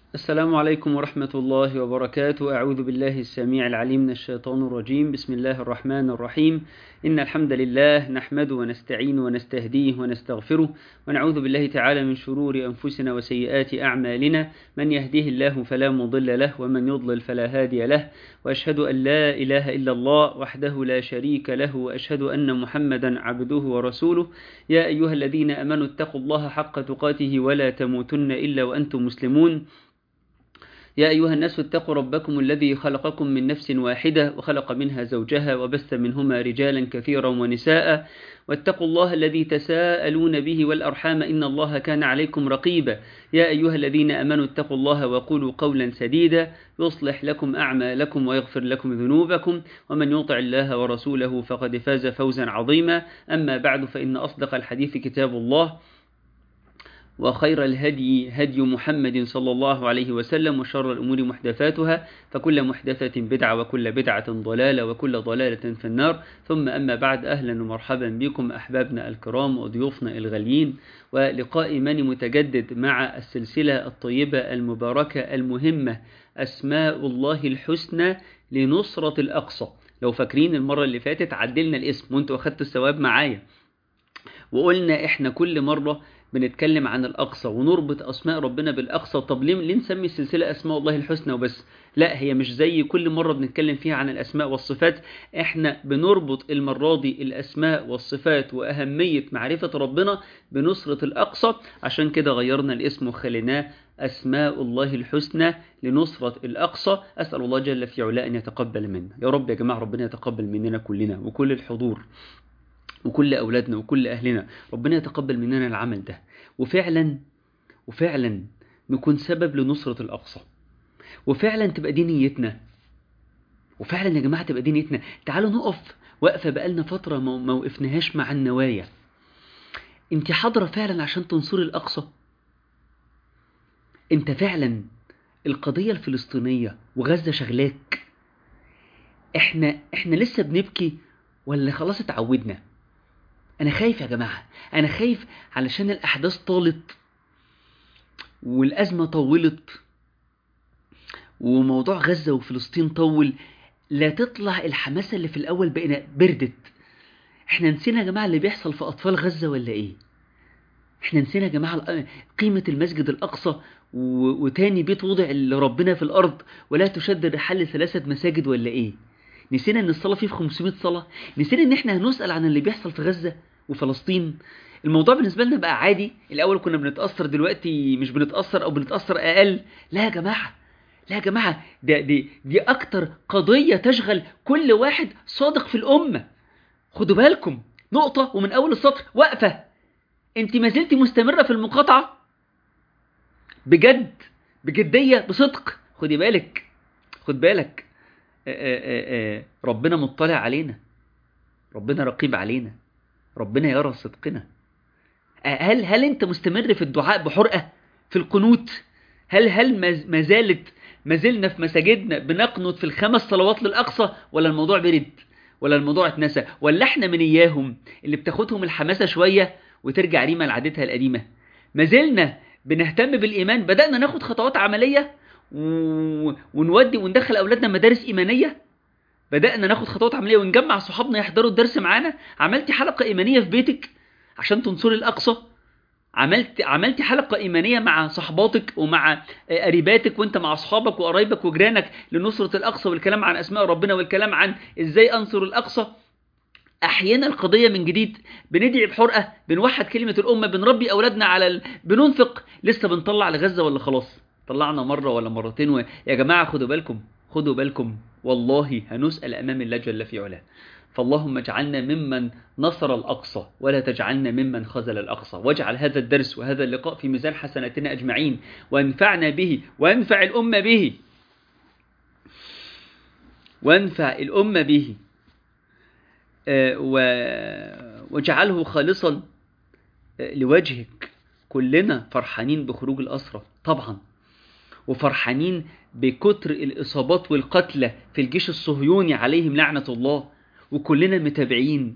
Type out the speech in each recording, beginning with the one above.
السلام عليكم ورحمة الله وبركاته أعوذ بالله السميع العليم من الشيطان الرجيم بسم الله الرحمن الرحيم إن الحمد لله نحمده ونستعين ونستهديه ونستغفره ونعوذ بالله تعالى من شرور أنفسنا وسيئات أعمالنا من يهديه الله فلا مضل له ومن يضلل فلا هادي له وأشهد أن لا إله إلا الله وحده لا شريك له وأشهد أن محمدا عبده ورسوله يا أيها الذين أمنوا اتقوا الله حق تقاته ولا تموتن إلا وأنتم مسلمون يا أيها الناس اتقوا ربكم الذي خلقكم من نفس واحدة وخلق منها زوجها وبث منهما رجالا كثيرا ونساء واتقوا الله الذي تساءلون به والأرحام إن الله كان عليكم رقيبا يا أيها الذين أمنوا اتقوا الله وقولوا قولا سديدا يصلح لكم أعمالكم ويغفر لكم ذنوبكم ومن يطع الله ورسوله فقد فاز فوزا عظيما أما بعد فإن أصدق الحديث كتاب الله وخير الهدي هدي محمد صلى الله عليه وسلم وشر الأمور محدثاتها فكل محدثة بدعة وكل بدعة ضلالة وكل ضلالة في النار ثم أما بعد أهلا ومرحبا بكم أحبابنا الكرام وضيوفنا الغاليين ولقاء إيماني متجدد مع السلسلة الطيبة المباركة المهمة أسماء الله الحسنى لنصرة الأقصى لو فاكرين المرة اللي فاتت عدلنا الاسم وانتوا أخدتوا الثواب معايا وقلنا احنا كل مرة بنتكلم عن الأقصى ونربط أسماء ربنا بالأقصى طب ليه, ليه نسمي السلسلة أسماء الله الحسنى وبس لا هي مش زي كل مرة بنتكلم فيها عن الأسماء والصفات احنا بنربط المرة دي الأسماء والصفات وأهمية معرفة ربنا بنصرة الأقصى عشان كده غيرنا الاسم وخليناه أسماء الله الحسنى لنصرة الأقصى أسأل الله جل في علاء أن يتقبل منا يا رب يا جماعة ربنا يتقبل مننا كلنا وكل الحضور وكل أولادنا وكل أهلنا ربنا يتقبل مننا العمل ده وفعلا وفعلا نكون سبب لنصرة الأقصى وفعلا تبقى دي نيتنا وفعلا يا جماعة تبقى دي نيتنا تعالوا نقف وقفة بقالنا فترة ما وقفناهاش مع النوايا انت حاضرة فعلا عشان تنصري الأقصى انت فعلا القضية الفلسطينية وغزة شغلاك احنا احنا لسه بنبكي ولا خلاص اتعودنا انا خايف يا جماعة انا خايف علشان الاحداث طالت والازمة طولت وموضوع غزة وفلسطين طول لا تطلع الحماسة اللي في الاول بقينا بردت احنا نسينا يا جماعة اللي بيحصل في اطفال غزة ولا ايه احنا نسينا يا جماعة قيمة المسجد الاقصى و... وتاني بيت وضع لربنا في الارض ولا تشد الرحال لثلاثة مساجد ولا ايه نسينا ان الصلاة فيه في 500 صلاة نسينا ان احنا هنسأل عن اللي بيحصل في غزة وفلسطين الموضوع بالنسبة لنا بقى عادي الاول كنا بنتأثر دلوقتي مش بنتأثر او بنتأثر اقل لا يا جماعة لا يا جماعة دي, دي, دي اكتر قضية تشغل كل واحد صادق في الامة خدوا بالكم نقطة ومن اول السطر وقفة انت ما زلتي مستمرة في المقاطعة بجد بجدية بصدق خدي بالك خد بالك آآ آآ ربنا مطلع علينا ربنا رقيب علينا ربنا يرى صدقنا هل هل انت مستمر في الدعاء بحرقة في القنوت هل هل ما زالت ما زلنا في مساجدنا بنقنط في الخمس صلوات للأقصى ولا الموضوع برد ولا الموضوع اتنسى ولا احنا من اياهم اللي بتاخدهم الحماسة شوية وترجع ريما لعادتها القديمة ما زلنا بنهتم بالإيمان بدأنا ناخد خطوات عملية و... ونودي وندخل أولادنا مدارس إيمانية بدأنا ناخد خطوات عملية ونجمع صحابنا يحضروا الدرس معانا عملتي حلقة إيمانية في بيتك عشان تنصري الأقصى عملت عملتي حلقة إيمانية مع صحباتك ومع قريباتك وانت مع أصحابك وقرايبك وجيرانك لنصرة الأقصى والكلام عن أسماء ربنا والكلام عن إزاي أنصر الأقصى أحيانا القضية من جديد بندعي بحرقة بنوحد كلمة الأمة بنربي أولادنا على ال... بننفق لسه بنطلع لغزة ولا خلاص طلعنا مرة ولا مرتين و... يا جماعة خدوا بالكم خدوا بالكم والله هنسأل أمام الله جل في علاه فاللهم اجعلنا ممن نصر الأقصى ولا تجعلنا ممن خذل الأقصى واجعل هذا الدرس وهذا اللقاء في ميزان حسناتنا أجمعين وانفعنا به وانفع الأمة به وانفع الأمة به واجعله خالصا لوجهك كلنا فرحانين بخروج الأسرة طبعا وفرحانين بكتر الإصابات والقتلى في الجيش الصهيوني عليهم لعنة الله وكلنا متابعين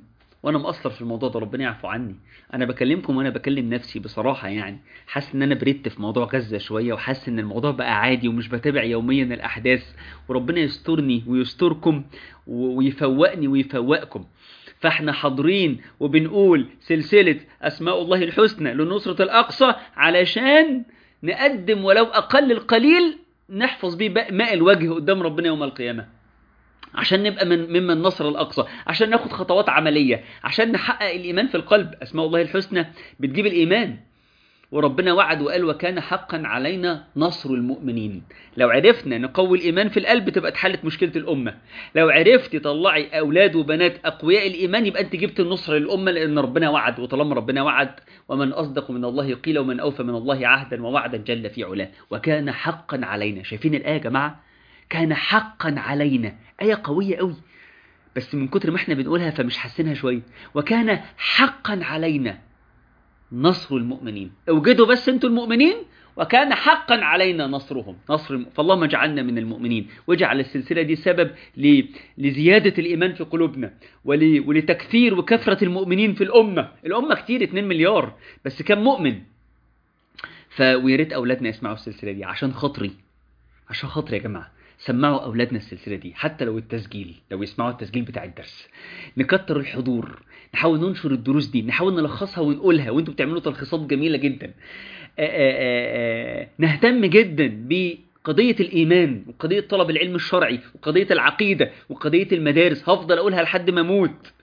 وانا مقصر في الموضوع ده ربنا يعفو عني انا بكلمكم وانا بكلم نفسي بصراحه يعني حاسس ان انا بردت في موضوع غزه شويه وحاسس ان الموضوع بقى عادي ومش بتابع يوميا الاحداث وربنا يسترني ويستركم و- ويفوقني ويفوقكم فاحنا حاضرين وبنقول سلسله اسماء الله الحسنى لنصره الاقصى علشان نقدم ولو اقل القليل نحفظ بيه بقى ماء الوجه قدام ربنا يوم القيامه عشان نبقى من ممن نصر الاقصى عشان ناخد خطوات عمليه عشان نحقق الايمان في القلب اسماء الله الحسنى بتجيب الايمان وربنا وعد وقال وكان حقا علينا نصر المؤمنين لو عرفنا نقوي الايمان في القلب تبقى اتحلت مشكله الامه لو عرفت تطلعي اولاد وبنات اقوياء الايمان يبقى انت جبت النصر للامه لان ربنا وعد وطالما ربنا وعد ومن اصدق من الله قيل ومن اوفى من الله عهدا ووعدا جل في علاه وكان حقا علينا شايفين الايه يا جماعه كان حقا علينا آية قوية قوي بس من كتر ما احنا بنقولها فمش حاسينها شوية وكان حقا علينا نصر المؤمنين اوجدوا بس انتوا المؤمنين وكان حقا علينا نصرهم نصر الم... فاللهم اجعلنا من المؤمنين واجعل السلسلة دي سبب ل... لزيادة الإيمان في قلوبنا ول... ولتكثير وكثرة المؤمنين في الأمة الأمة كتير 2 مليار بس كم مؤمن فويا ريت أولادنا يسمعوا السلسلة دي عشان خاطري عشان خاطري يا جماعة سمعوا أولادنا السلسلة دي حتى لو التسجيل لو يسمعوا التسجيل بتاع الدرس نكتر الحضور نحاول ننشر الدروس دي نحاول نلخصها ونقولها وانتوا بتعملوا تلخيصات جميلة جدا آآ آآ نهتم جدا بقضية الإيمان وقضية طلب العلم الشرعي وقضية العقيدة وقضية المدارس هفضل أقولها لحد ما أموت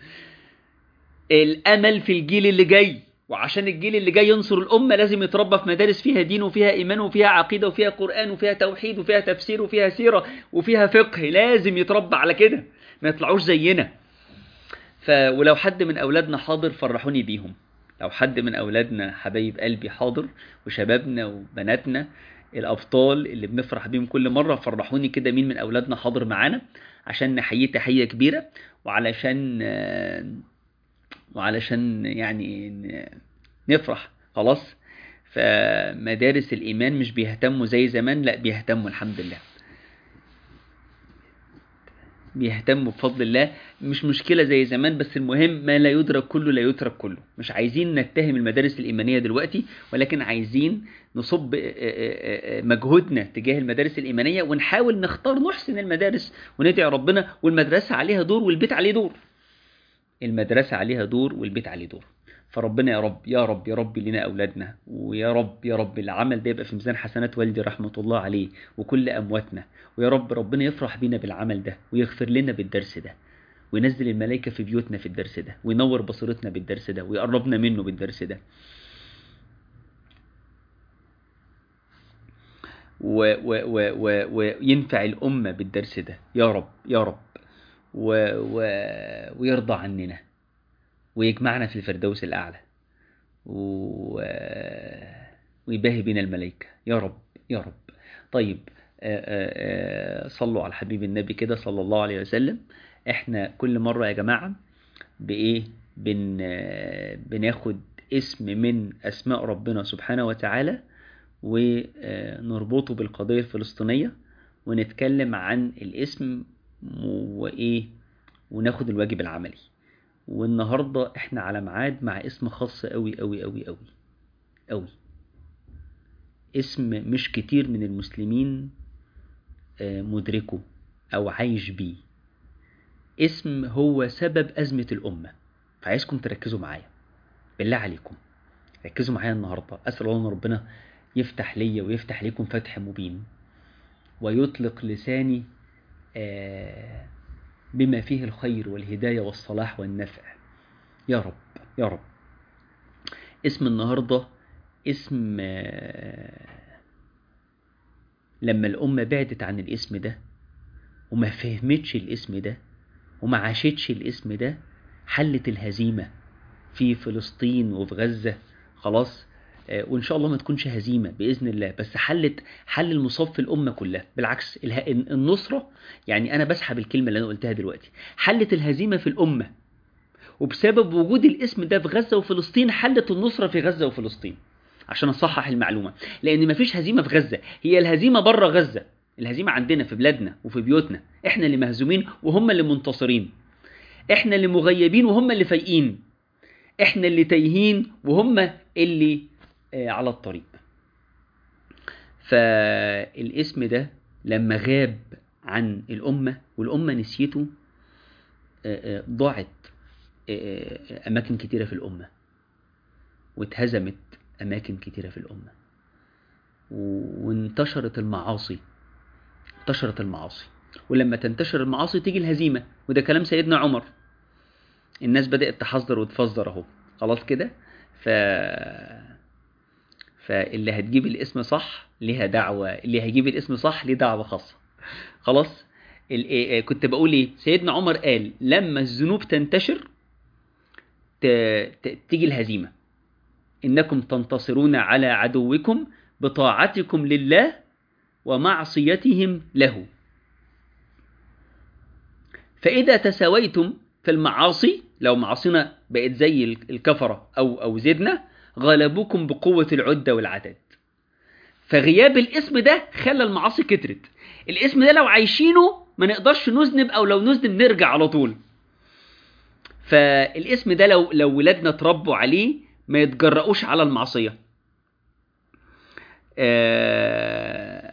الأمل في الجيل اللي جاي وعشان الجيل اللي جاي ينصر الأمة لازم يتربى في مدارس فيها دين وفيها إيمان وفيها عقيدة وفيها قرآن وفيها توحيد وفيها تفسير وفيها سيرة وفيها فقه لازم يتربى على كده ما يطلعوش زينا ف... ولو حد من أولادنا حاضر فرحوني بيهم لو حد من أولادنا حبايب قلبي حاضر وشبابنا وبناتنا الأبطال اللي بنفرح بيهم كل مرة فرحوني كده مين من أولادنا حاضر معانا عشان نحييه تحية كبيرة وعلشان وعلشان يعني نفرح خلاص فمدارس الإيمان مش بيهتموا زي زمان لا بيهتموا الحمد لله بيهتموا بفضل الله مش مشكلة زي زمان بس المهم ما لا يدرك كله لا يترك كله مش عايزين نتهم المدارس الإيمانية دلوقتي ولكن عايزين نصب مجهودنا تجاه المدارس الإيمانية ونحاول نختار نحسن المدارس وندعي ربنا والمدرسة عليها دور والبيت عليه دور المدرسة عليها دور والبيت عليه دور فربنا يا رب يا رب يا رب لنا أولادنا ويا رب يا رب العمل ده يبقى في ميزان حسنات والدي رحمة الله عليه وكل أمواتنا ويا رب ربنا يفرح بينا بالعمل ده ويغفر لنا بالدرس ده وينزل الملائكة في بيوتنا في الدرس ده وينور بصيرتنا بالدرس ده ويقربنا منه بالدرس ده وينفع الأمة بالدرس ده يا رب يا رب و... و... ويرضى عننا ويجمعنا في الفردوس الأعلى و... ويباهي بنا الملائكة يا رب يا رب طيب آآ آآ صلوا على حبيب النبي كده صلى الله عليه وسلم احنا كل مرة يا جماعة بإيه بن... بناخد اسم من أسماء ربنا سبحانه وتعالى ونربطه بالقضية الفلسطينية ونتكلم عن الاسم وايه وناخد الواجب العملي والنهارده احنا على ميعاد مع اسم خاص قوي قوي قوي قوي قوي اسم مش كتير من المسلمين مدركه او عايش بيه اسم هو سبب أزمة الأمة فعايزكم تركزوا معايا بالله عليكم ركزوا معايا النهاردة أسأل الله أن ربنا يفتح ليا ويفتح ليكم فتح مبين ويطلق لساني بما فيه الخير والهداية والصلاح والنفع يا رب يا رب اسم النهاردة اسم لما الأمة بعدت عن الاسم ده وما فهمتش الاسم ده وما عاشتش الاسم ده حلت الهزيمة في فلسطين وفي غزة خلاص وان شاء الله ما تكونش هزيمه باذن الله بس حلت حل المصاب في الامه كلها بالعكس النصره يعني انا بسحب الكلمه اللي انا قلتها دلوقتي حلت الهزيمه في الامه وبسبب وجود الاسم ده في غزه وفلسطين حلت النصره في غزه وفلسطين عشان اصحح المعلومه لان مفيش هزيمه في غزه هي الهزيمه بره غزه الهزيمه عندنا في بلادنا وفي بيوتنا احنا اللي مهزومين وهم اللي منتصرين احنا اللي مغيبين وهم اللي فايقين احنا اللي تايهين وهم اللي آه، على الطريق فالاسم ده لما غاب عن الأمة والأمة نسيته آه، آه، ضاعت آه، آه، أماكن كتيرة في الأمة واتهزمت أماكن كتيرة في الأمة و- وانتشرت المعاصي انتشرت المعاصي ولما تنتشر المعاصي تيجي الهزيمة وده كلام سيدنا عمر الناس بدأت تحذر وتفزر اهو خلاص كده ف فاللي هتجيب الاسم صح ليها دعوة اللي هيجيب الاسم صح ليه دعوة خاصة خلاص ال- إيه- كنت بقول ايه سيدنا عمر قال لما الذنوب تنتشر ت... ت... تيجي الهزيمة إنكم تنتصرون على عدوكم بطاعتكم لله ومعصيتهم له فإذا تساويتم في المعاصي لو معاصينا بقت زي ال- الكفرة أو أو زدنا غلبوكم بقوة العدة والعدد فغياب الاسم ده خلى المعاصي كترت الاسم ده لو عايشينه ما نقدرش نذنب او لو نذنب نرجع على طول فالاسم ده لو لو ولادنا اتربوا عليه ما يتجرؤوش على المعصيه آه،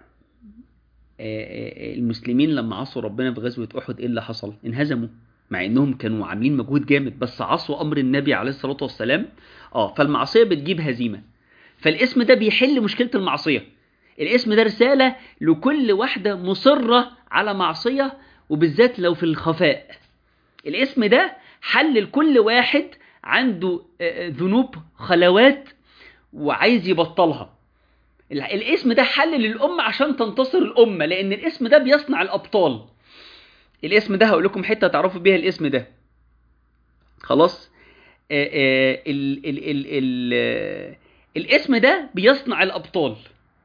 آه، المسلمين لما عصوا ربنا في غزوه احد ايه اللي حصل انهزموا مع انهم كانوا عاملين مجهود جامد بس عصوا امر النبي عليه الصلاه والسلام اه فالمعصيه بتجيب هزيمه فالاسم ده بيحل مشكله المعصيه الاسم ده رساله لكل واحده مصره على معصيه وبالذات لو في الخفاء الاسم ده حل لكل واحد عنده آه، آه، ذنوب خلوات وعايز يبطلها ال- الاسم ده حل للأمة عشان تنتصر الأمة لأن الاسم ده بيصنع الأبطال الاسم ده هقول لكم حتة تعرفوا بيها الاسم ده خلاص آه، آه، ال ال ال ال آه، الاسم ده بيصنع الأبطال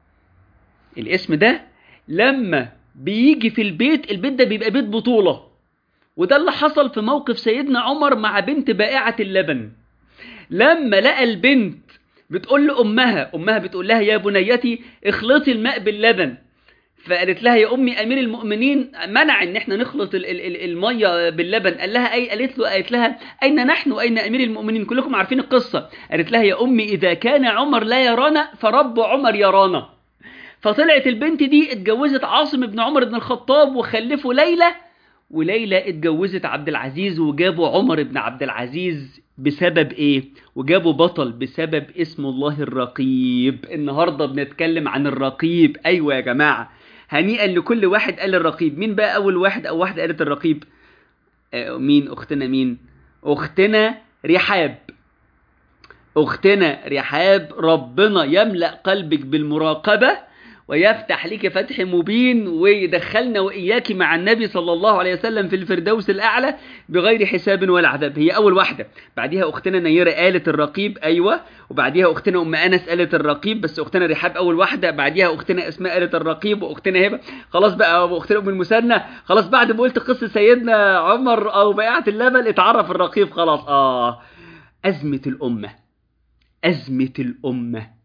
الاسم ده لما بيجي في البيت البيت ده بيبقى بيت بطولة وده اللي حصل في موقف سيدنا عمر مع بنت بائعة اللبن لما لقى البنت بتقول لأمها أمها بتقول لها يا بنيتي اخلطي الماء باللبن فقالت لها يا أمي أمير المؤمنين منع إن احنا نخلط ال- ال- ال- المية باللبن قال لها أي قالت له قالت لها أين نحن وأين أمير المؤمنين كلكم عارفين القصة قالت لها يا أمي إذا كان عمر لا يرانا فرب عمر يرانا فطلعت البنت دي اتجوزت عاصم بن عمر بن الخطاب وخلفوا ليلى وليلى اتجوزت عبد العزيز وجابوا عمر بن عبد العزيز بسبب ايه وجابوا بطل بسبب اسم الله الرقيب النهارده بنتكلم عن الرقيب ايوه يا جماعه هنيئا لكل واحد قال الرقيب مين بقى اول واحد او واحده قالت الرقيب آه، مين اختنا مين اختنا رحاب اختنا رحاب ربنا يملا قلبك بالمراقبه ويفتح لك فتح مبين ويدخلنا واياك مع النبي صلى الله عليه وسلم في الفردوس الاعلى بغير حساب ولا عذاب هي اول واحده بعديها اختنا نيره قالت الرقيب ايوه وبعديها اختنا ام انس قالت الرقيب بس اختنا رحاب اول واحده بعديها اختنا اسماء قالت الرقيب واختنا هبه خلاص بقى واختنا ام المثنى خلاص بعد ما قلت قصه سيدنا عمر او بيعه اللبن اتعرف الرقيب خلاص اه ازمه الامه ازمه الامه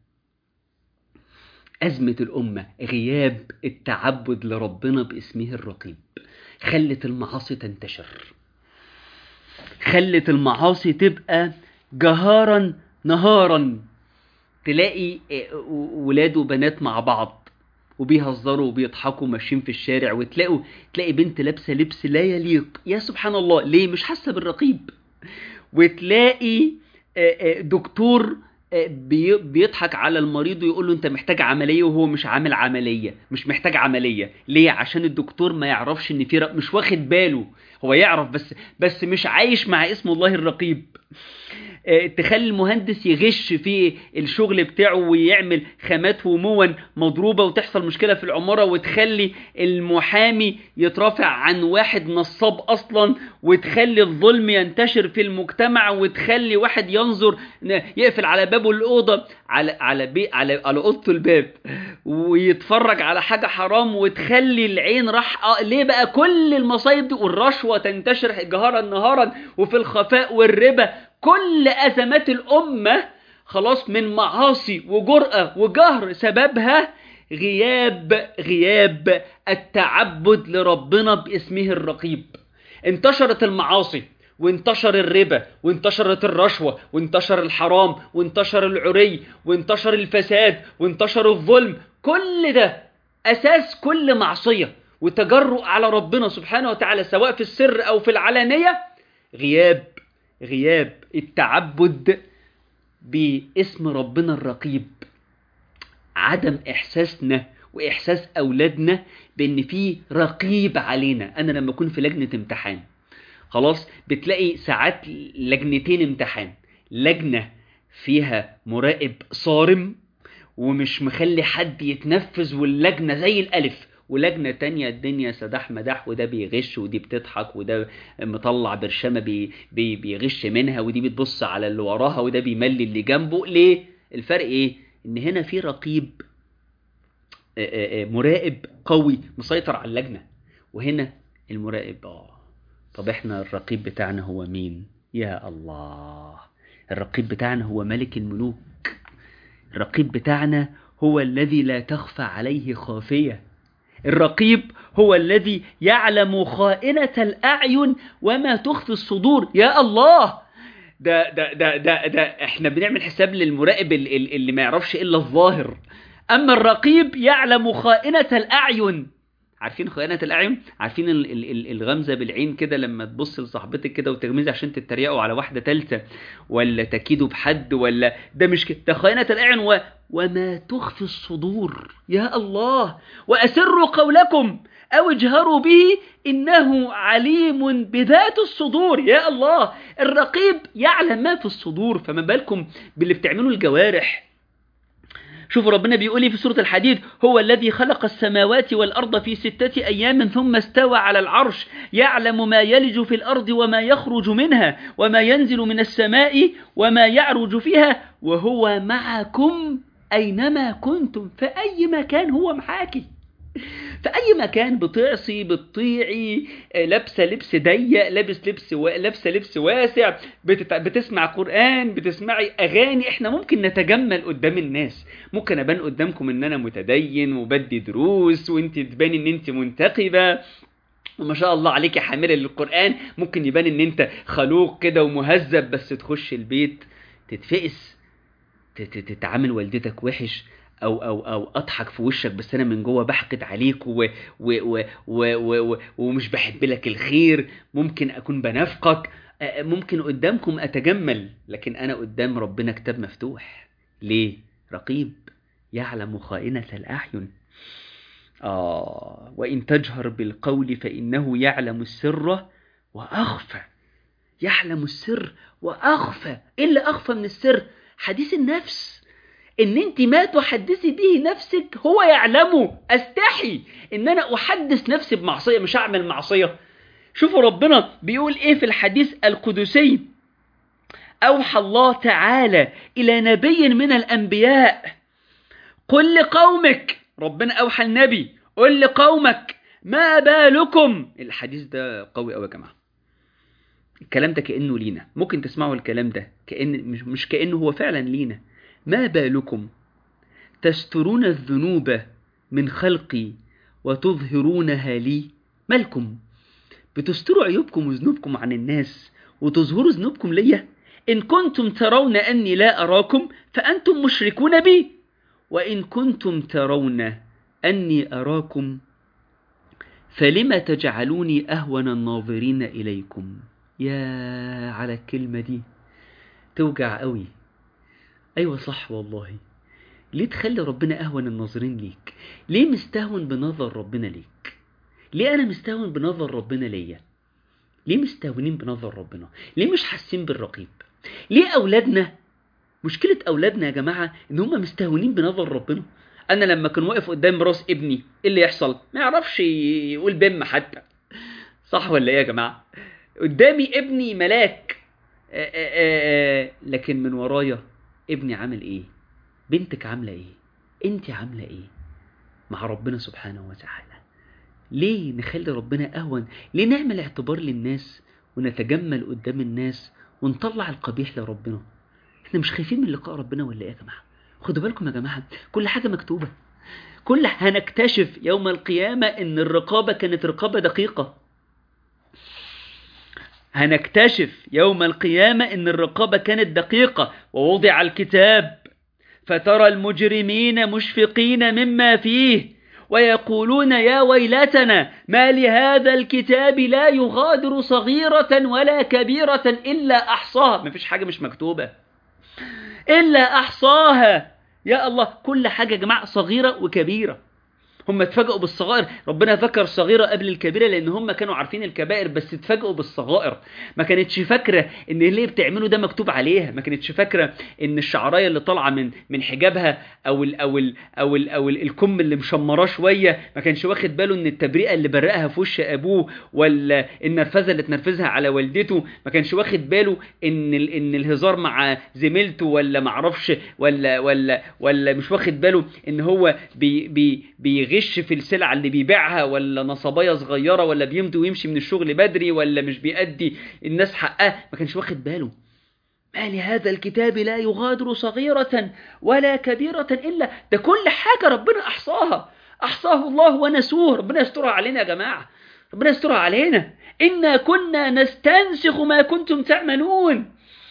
أزمة الأمة غياب التعبد لربنا باسمه الرقيب خلت المعاصي تنتشر خلت المعاصي تبقى جهارا نهارا تلاقي آه، ولاد وبنات مع بعض وبيهزروا وبيضحكوا ماشيين في الشارع وتلاقوا تلاقي بنت لابسه لبس لا يليق يا سبحان الله ليه مش حاسه بالرقيب وتلاقي آه، آه، دكتور آه، بي- بيضحك على المريض ويقول له انت محتاج عمليه وهو مش عامل عمليه مش محتاج عمليه ليه عشان الدكتور ما يعرفش ان في ر- مش واخد باله هو يعرف بس بس مش عايش مع اسم الله الرقيب آه، تخلي المهندس يغش في الشغل بتاعه ويعمل خامات ومون مضروبة وتحصل مشكلة في العمارة وتخلي المحامي يترافع عن واحد نصاب أصلا وتخلي الظلم ينتشر في المجتمع وتخلي واحد ينظر ن- يقفل على بابه الأوضة على على بي على على أوضته الباب ويتفرج على حاجة حرام وتخلي العين راح آه، ليه بقى كل المصايب دي والرشوة تنتشر جهارا نهارا وفي الخفاء والربا كل أزمات الأمة خلاص من معاصي وجرأة وجهر سببها غياب غياب التعبد لربنا باسمه الرقيب انتشرت المعاصي وانتشر الربا وانتشرت الرشوة وانتشر الحرام وانتشر العري وانتشر الفساد وانتشر الظلم كل ده أساس كل معصية وتجرؤ على ربنا سبحانه وتعالى سواء في السر أو في العلانية غياب غياب التعبد باسم ربنا الرقيب عدم إحساسنا وإحساس أولادنا بأن في رقيب علينا أنا لما أكون في لجنة امتحان خلاص بتلاقي ساعات لجنتين امتحان لجنة فيها مراقب صارم ومش مخلي حد يتنفذ واللجنة زي الألف ولجنة تانية الدنيا سداح مداح وده بيغش ودي بتضحك وده مطلع برشامة بي بي بيغش منها ودي بتبص على اللي وراها وده بيملي اللي جنبه ليه؟ الفرق ايه؟ ان هنا في رقيب مراقب قوي مسيطر على اللجنة وهنا المراقب اه طب احنا الرقيب بتاعنا هو مين يا الله الرقيب بتاعنا هو ملك الملوك الرقيب بتاعنا هو الذي لا تخفى عليه خافية الرقيب هو الذي يعلم خائنة الأعين وما تخفي الصدور يا الله ده ده ده ده, ده احنا بنعمل حساب للمراقب اللي, اللي ما يعرفش إلا الظاهر أما الرقيب يعلم خائنة الأعين عارفين خيانة الأعين عارفين ال ال ال الغمزة بالعين كده لما تبص لصاحبتك كده وتغمزي عشان تتريقوا على واحدة تالتة ولا تكيدوا بحد ولا ده مش كده ده خيانة الأعين و وما تخفي الصدور يا الله وأسروا قولكم أو اجهروا به إنه عليم بذات الصدور يا الله الرقيب يعلم ما في الصدور فما بالكم باللي بتعمله الجوارح شوفوا ربنا بيقول ايه في سورة الحديد هو الذي خلق السماوات والأرض في ستة أيام ثم استوى على العرش يعلم ما يلج في الأرض وما يخرج منها وما ينزل من السماء وما يعرج فيها وهو معكم أينما كنتم في أي مكان هو معاكي في أي مكان بتعصي بتطيعي لابسة لبس ضيق لابس لبس و... لابسة لبس واسع بتت... بتسمع قرآن بتسمعي أغاني احنا ممكن نتجمل قدام الناس ممكن أبان قدامكم إن أنا متدين وبدي دروس وانت تبان إن انت منتقبة وما شاء الله عليك حاملة للقرآن ممكن يبان إن انت خلوق كده ومهذب بس تخش البيت تتفقس تتعامل والدتك وحش او او او اضحك في وشك بس انا من جوه بحقد عليك و و و و و و ومش بحب لك الخير ممكن اكون بنافقك ممكن قدامكم اتجمل لكن انا قدام ربنا كتاب مفتوح ليه رقيب يعلم خائنة الاعين آه وإن تجهر بالقول فإنه يعلم السر وأخفى يعلم السر وأخفى إيه اللي أخفى من السر حديث النفس ان انت ما تحدثي به نفسك هو يعلمه استحي ان انا احدث نفسي بمعصية مش اعمل معصية شوفوا ربنا بيقول ايه في الحديث القدسي اوحى الله تعالى الى نبي من الانبياء قل لقومك ربنا اوحى النبي قل لقومك ما بالكم الحديث ده قوي قوي يا جماعه الكلام ده كانه لينا ممكن تسمعوا الكلام ده كان مش, مش كانه هو فعلا لينا ما بالكم تسترون الذنوب من خلقي وتظهرونها لي مالكم بتستروا عيوبكم وذنوبكم عن الناس وتظهروا ذنوبكم ليا إن كنتم ترون أني لا أراكم فأنتم مشركون بي وإن كنتم ترون أني أراكم فلم تجعلوني أهون الناظرين إليكم يا على الكلمة دي توجع قوي أيوة صح والله ليه تخلي ربنا أهون الناظرين ليك ليه مستهون بنظر ربنا ليك ليه أنا مستهون بنظر ربنا ليا ليه مستهونين بنظر ربنا ليه مش حاسين بالرقيب ليه أولادنا مشكلة أولادنا يا جماعة إن هم مستهونين بنظر ربنا أنا لما كان واقف قدام راس ابني إيه اللي يحصل ما يعرفش يقول بم حتى صح ولا إيه يا جماعة قدامي ابني ملاك آآ آآ لكن من ورايا ابني عامل ايه بنتك عامله ايه انت عامله ايه مع ربنا سبحانه وتعالى ليه نخلي ربنا اهون ليه نعمل اعتبار للناس ونتجمل قدام الناس ونطلع القبيح لربنا احنا مش خايفين من لقاء ربنا ولا ايه يا جماعه خدوا بالكم يا جماعه كل حاجه مكتوبه كل هنكتشف يوم القيامه ان الرقابه كانت رقابه دقيقه هنكتشف يوم القيامة إن الرقابة كانت دقيقة ووضع الكتاب فترى المجرمين مشفقين مما فيه ويقولون يا ويلتنا ما لهذا الكتاب لا يغادر صغيرة ولا كبيرة إلا أحصاها ما فيش حاجة مش مكتوبة إلا أحصاها يا الله كل حاجة يا جماعة صغيرة وكبيرة هم اتفاجئوا بالصغائر ربنا ذكر صغيرة قبل الكبيرة لأن هم كانوا عارفين الكبائر بس اتفاجئوا بالصغائر ما كانتش فاكرة إن اللي بتعمله ده مكتوب عليها ما كانتش فاكرة إن الشعراية اللي طالعة من من حجابها أو ال أو ال أو ال أو ال الكم اللي مشمراه شوية ما كانش واخد باله إن التبرئة اللي برقها في وش أبوه ولا النرفزة اللي تنرفزها على والدته ما كانش واخد باله إن ال إن الهزار مع زميلته ولا معرفش ولا ولا ولا مش واخد باله إن هو بي بي بيغش في السلع اللي بيبيعها ولا نصبايه صغيره ولا بيمضي ويمشي من الشغل بدري ولا مش بيأدي الناس حقها ما كانش واخد باله ما لهذا الكتاب لا يغادر صغيرة ولا كبيرة إلا ده كل حاجة ربنا أحصاها أحصاه الله ونسوه ربنا يسترها علينا يا جماعة ربنا يسترها علينا إنا كنا نستنسخ ما كنتم تعملون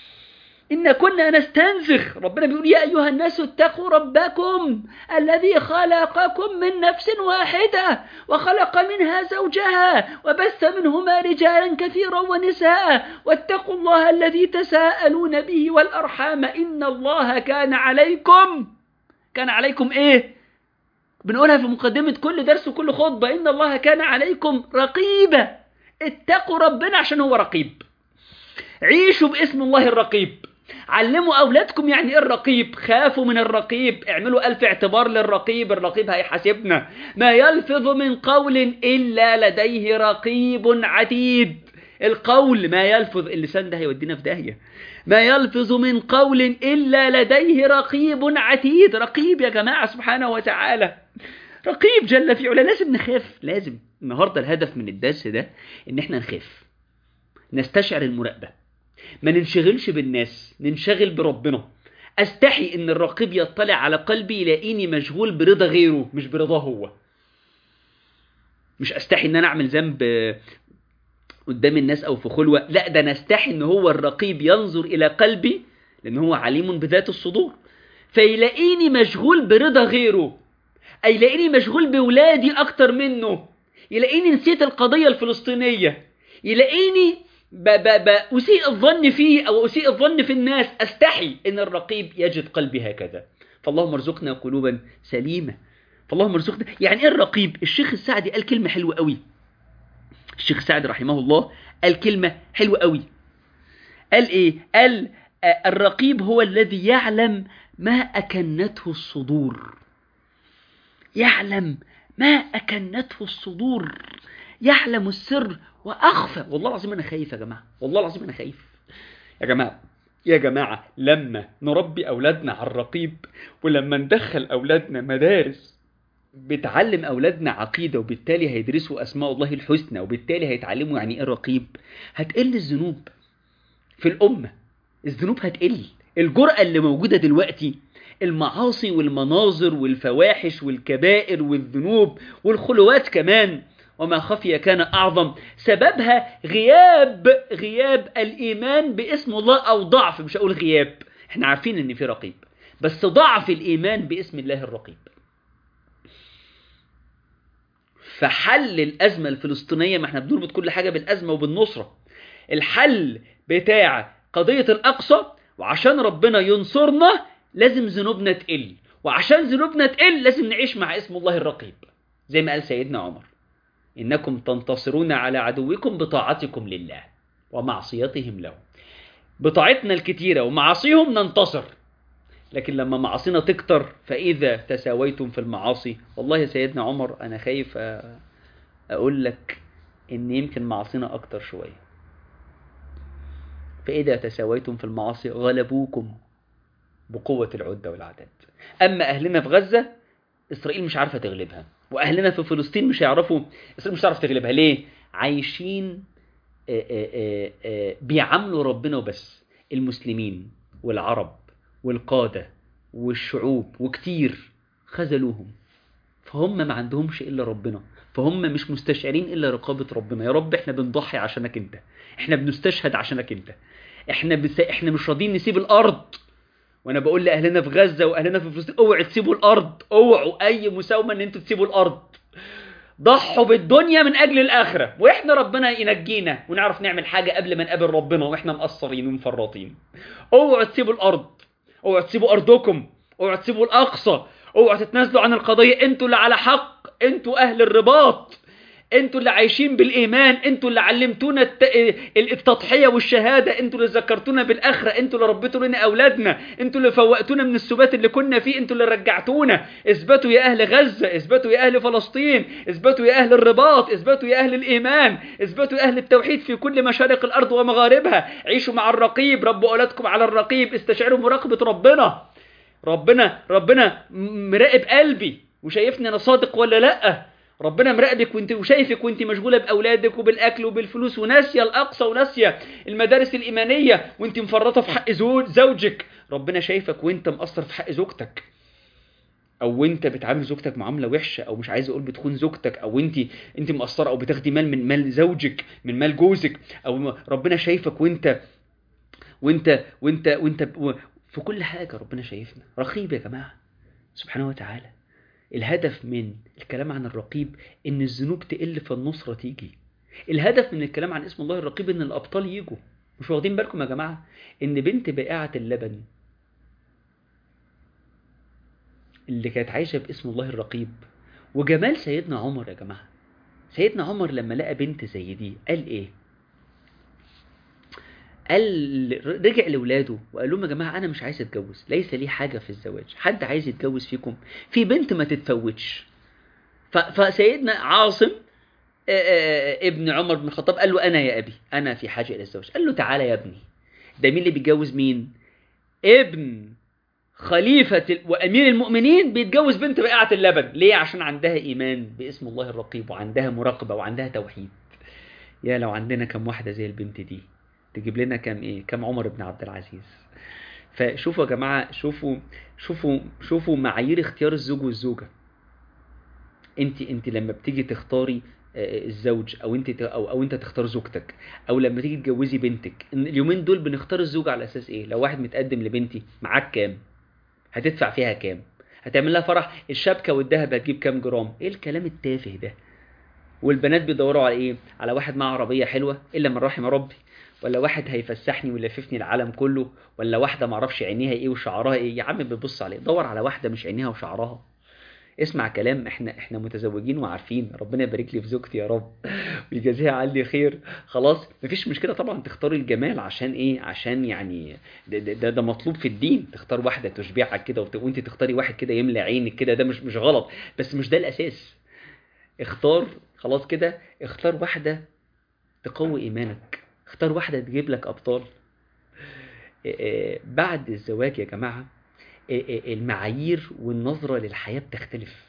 إن كنا نستنسخ ربنا بيقول يا أيها الناس اتقوا ربكم الذي خلقكم من نفس واحدة وخلق منها زوجها وبث منهما رجالا كثيرا ونساء واتقوا الله الذي تساءلون به والأرحام إن الله كان عليكم كان عليكم إيه بنقولها في مقدمة كل درس وكل خطبة إن الله كان عليكم رقيبا اتقوا ربنا عشان هو رقيب عيشوا باسم الله الرقيب علموا أولادكم يعني إيه الرقيب خافوا من الرقيب اعملوا ألف اعتبار للرقيب الرقيب هيحاسبنا ما يلفظ من قول إلا لديه رقيب عتيد القول ما يلفظ اللسان ده هيودينا في داهية ما يلفظ من قول إلا لديه رقيب عتيد رقيب يا جماعة سبحانه وتعالى رقيب جل في علا لازم نخاف لازم النهاردة الهدف من الدرس ده إن احنا نخاف نستشعر المراقبة ما ننشغلش بالناس ننشغل بربنا استحي ان الرقيب يطلع على قلبي يلاقيني مشغول برضا غيره مش برضاه هو مش استحي ان انا اعمل ذنب قدام الناس او في خلوة لا ده انا استحي ان هو الرقيب ينظر الى قلبي لان هو عليم بذات الصدور فيلاقيني مشغول برضا غيره اي يلاقيني مشغول بولادي اكتر منه يلاقيني نسيت القضية الفلسطينية يلاقيني ب ب ب أسيء الظن فيه أو أسيء الظن في الناس أستحي إن الرقيب يجد قلبي هكذا فاللهم ارزقنا قلوبا سليمة فاللهم ارزقنا يعني إيه الرقيب الشيخ السعدي قال كلمة حلوة قوي الشيخ السعدي رحمه الله قال كلمة حلوة قوي قال إيه قال الرقيب هو الذي يعلم ما أكنته الصدور يعلم ما أكنته الصدور يعلم السر واخفى والله العظيم انا خايف يا جماعه والله العظيم انا خايف يا جماعه يا جماعه لما نربي اولادنا على الرقيب ولما ندخل اولادنا مدارس بتعلم اولادنا عقيده وبالتالي هيدرسوا اسماء الله الحسنى وبالتالي هيتعلموا يعني ايه رقيب هتقل الذنوب في الامه الذنوب هتقل الجرأة اللي موجودة دلوقتي المعاصي والمناظر والفواحش والكبائر والذنوب والخلوات كمان وما خفي كان أعظم سببها غياب غياب الإيمان باسم الله أو ضعف مش هقول غياب احنا عارفين ان في رقيب بس ضعف الإيمان باسم الله الرقيب فحل الأزمة الفلسطينية ما احنا بنربط كل حاجة بالأزمة وبالنصرة الحل بتاع قضية الأقصى وعشان ربنا ينصرنا لازم ذنوبنا تقل وعشان ذنوبنا تقل لازم نعيش مع اسم الله الرقيب زي ما قال سيدنا عمر إنكم تنتصرون على عدوكم بطاعتكم لله ومعصيتهم له بطاعتنا الكتيرة ومعاصيهم ننتصر لكن لما معاصينا تكتر فإذا تساويتم في المعاصي والله يا سيدنا عمر أنا خايف أقول لك إن يمكن معاصينا أكتر شوية فإذا تساويتم في المعاصي غلبوكم بقوة العدة والعدد أما أهلنا في غزة إسرائيل مش عارفة تغلبها واهلنا في فلسطين مش هيعرفوا اسرائيل مش هتعرف تغلبها ليه عايشين آآ آآ آآ بيعاملوا ربنا وبس المسلمين والعرب والقادة والشعوب وكتير خذلوهم فهم ما عندهمش الا ربنا فهم مش مستشعرين الا رقابه ربنا يا رب احنا بنضحي عشانك انت احنا بنستشهد عشانك انت احنا بس احنا مش راضيين نسيب الارض وانا بقول لاهلنا في غزه واهلنا في فلسطين اوعوا تسيبوا الارض اوعوا اي مساومه ان انتوا تسيبوا الارض ضحوا بالدنيا من اجل الاخره واحنا ربنا ينجينا ونعرف نعمل حاجه قبل ما نقابل ربنا واحنا مقصرين ومفرطين اوعوا تسيبوا الارض اوعوا تسيبوا ارضكم اوعوا تسيبوا الاقصى اوعوا تتنازلوا عن القضيه انتوا اللي على حق انتوا اهل الرباط انتوا اللي عايشين بالايمان انتوا اللي علمتونا الت... التضحيه والشهاده انتوا اللي ذكرتونا بالاخره انتوا اللي ربيتوا لنا اولادنا انتوا اللي فوقتونا من السبات اللي كنا فيه انتوا اللي رجعتونا اثبتوا يا اهل غزه اثبتوا يا اهل فلسطين اثبتوا يا اهل الرباط اثبتوا يا اهل الايمان اثبتوا يا اهل التوحيد في كل مشارق الارض ومغاربها عيشوا مع الرقيب ربوا اولادكم على الرقيب استشعروا مراقبه ربنا ربنا ربنا مراقب قلبي وشايفني انا صادق ولا لا ربنا مراقبك وانت وشايفك وانت مشغوله باولادك وبالاكل وبالفلوس وناسيه الاقصى وناسيه المدارس الايمانيه وانت مفرطه في حق زوجك ربنا شايفك وانت مقصر في حق زوجتك او انت بتعامل زوجتك معامله وحشه او مش عايز اقول بتخون زوجتك او انت انت مقصره او بتاخدي مال من مال زوجك من مال جوزك او ربنا شايفك وانت وانت وانت وانت في كل حاجه ربنا شايفنا رقيب يا جماعه سبحانه وتعالى الهدف من الكلام عن الرقيب ان الذنوب تقل فالنصرة تيجي الهدف من الكلام عن اسم الله الرقيب ان الابطال يجوا مش واخدين بالكم يا جماعة ان بنت بائعة اللبن اللي كانت عايشة باسم الله الرقيب وجمال سيدنا عمر يا جماعة سيدنا عمر لما لقى بنت زي دي قال ايه قال رجع لاولاده وقال لهم يا جماعه انا مش عايز اتجوز ليس لي حاجه في الزواج حد عايز يتجوز فيكم في بنت ما تتفوتش فسيدنا عاصم ابن عمر بن الخطاب قال له انا يا ابي انا في حاجه الى الزواج قال له تعالى يا ابني ده مين اللي بيتجوز مين ابن خليفة وأمير المؤمنين بيتجوز بنت بائعة اللبن ليه عشان عندها إيمان باسم الله الرقيب وعندها مراقبة وعندها توحيد يا لو عندنا كم واحدة زي البنت دي تجيب لنا كام ايه كام عمر بن عبد العزيز فشوفوا يا جماعه شوفوا شوفوا شوفوا معايير اختيار الزوج والزوجه انت انت لما بتيجي تختاري الزوج او انت او او انت تختار زوجتك او لما تيجي تجوزي بنتك اليومين دول بنختار الزوج على اساس ايه لو واحد متقدم لبنتي معاك كام هتدفع فيها كام هتعمل لها فرح الشبكه والذهب هتجيب كام جرام ايه الكلام التافه ده والبنات بيدوروا على ايه على واحد معاه عربيه حلوه الا من رحم ربي ولا واحد هيفسحني ويلففني العالم كله ولا واحده معرفش عينيها ايه وشعرها ايه يا عم بتبص عليه دور على واحده مش عينيها وشعرها اسمع كلام احنا احنا متزوجين وعارفين ربنا يبارك لي في زوجتي يا رب ويجازيها عني خير خلاص مفيش مشكله طبعا تختاري الجمال عشان ايه عشان يعني ده, ده, ده مطلوب في الدين تختار واحده تشبعك كده وانت تختاري واحد كده يملى عينك كده ده مش مش غلط بس مش ده الاساس اختار خلاص كده اختار واحده تقوي ايمانك اختار واحدة تجيب لك أبطال بعد الزواج يا جماعة المعايير والنظرة للحياة بتختلف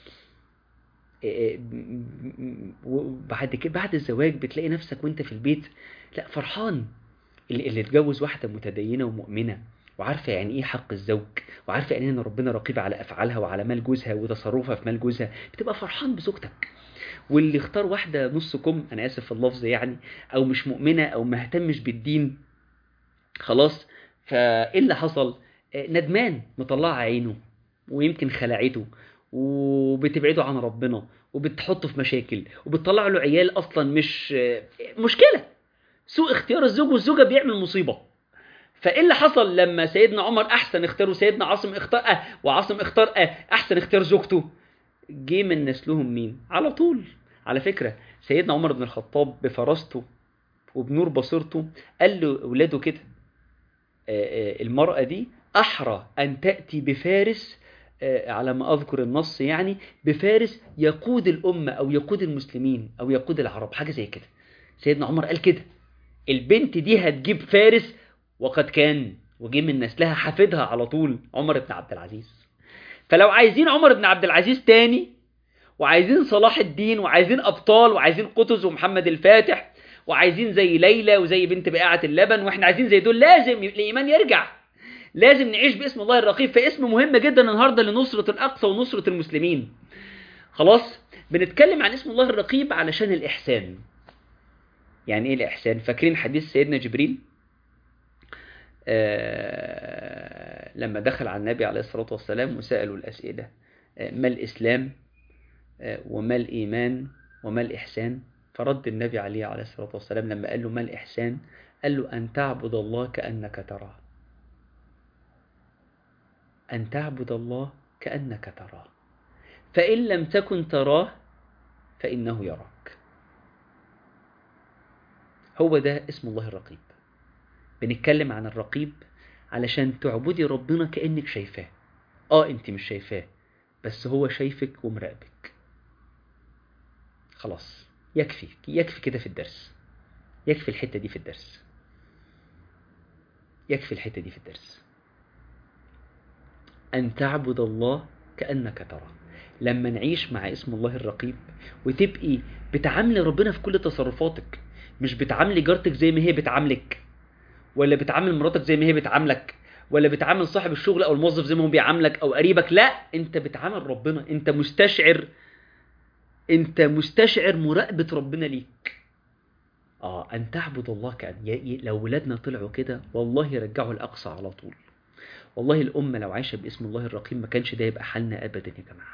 بعد كده بعد الزواج بتلاقي نفسك وانت في البيت لا فرحان اللي, اللي اتجوز واحدة متدينة ومؤمنة وعارفة يعني ايه حق الزوج وعارفة يعني ان ربنا رقيب على افعالها وعلى مال جوزها وتصرفها في مال جوزها بتبقى فرحان بزوجتك واللي اختار واحدة نص كم أنا آسف في اللفظ يعني أو مش مؤمنة أو ما اهتمش بالدين خلاص فإيه اللي حصل ندمان مطلعة عينه ويمكن خلعته وبتبعده عن ربنا وبتحطه في مشاكل وبتطلع له عيال أصلا مش مشكلة سوء اختيار الزوج والزوجة بيعمل مصيبة فايه اللي حصل لما سيدنا عمر احسن اختاره سيدنا عاصم اختار أه وعاصم اختار أه احسن اختيار زوجته جه من نسلهم مين على طول على فكرة سيدنا عمر بن الخطاب بفراسته وبنور بصيرته قال له اولاده كده المرأة دي أحرى أن تأتي بفارس على ما أذكر النص يعني بفارس يقود الأمة أو يقود المسلمين أو يقود العرب حاجة زي كده سيدنا عمر قال كده البنت دي هتجيب فارس وقد كان وجه من نسلها حفيدها على طول عمر بن عبد العزيز فلو عايزين عمر بن عبد العزيز تاني وعايزين صلاح الدين وعايزين أبطال وعايزين قطز ومحمد الفاتح وعايزين زي ليلى وزي بنت بقاعة اللبن واحنا عايزين زي دول لازم الإيمان يرجع لازم نعيش باسم الله الرقيب فاسم مهم جدا النهاردة لنصرة الأقصى ونصرة المسلمين خلاص بنتكلم عن اسم الله الرقيب علشان الإحسان يعني إيه الإحسان فاكرين حديث سيدنا جبريل آه لما دخل على النبي عليه الصلاة والسلام وسألوا الأسئلة آه ما الإسلام آه وما الإيمان وما الإحسان فرد النبي عليه عليه الصلاة والسلام لما قال له ما الإحسان قال له أن تعبد الله كأنك تراه أن تعبد الله كأنك تراه فإن لم تكن تراه فإنه يراك هو ده اسم الله الرقيب بنتكلم عن الرقيب علشان تعبدي ربنا كأنك شايفاه اه انت مش شايفاه بس هو شايفك ومراقبك خلاص يكفي يكفي كده في الدرس يكفي الحتة دي في الدرس يكفي الحتة دي في الدرس أن تعبد الله كأنك تراه لما نعيش مع اسم الله الرقيب وتبقي بتعاملي ربنا في كل تصرفاتك مش بتعاملي جارتك زي ما هي بتعاملك ولا بتعامل مراتك زي ما هي بتعاملك ولا بتعامل صاحب الشغل او الموظف زي ما هو بيعاملك او قريبك لا انت بتعامل ربنا انت مستشعر انت مستشعر مراقبة ربنا ليك اه ان تعبد الله كأن ي... لو ولادنا طلعوا كده والله يرجعوا الاقصى على طول والله الامه لو عايشه باسم الله الرقيب ما كانش ده يبقى حالنا ابدا يا جماعه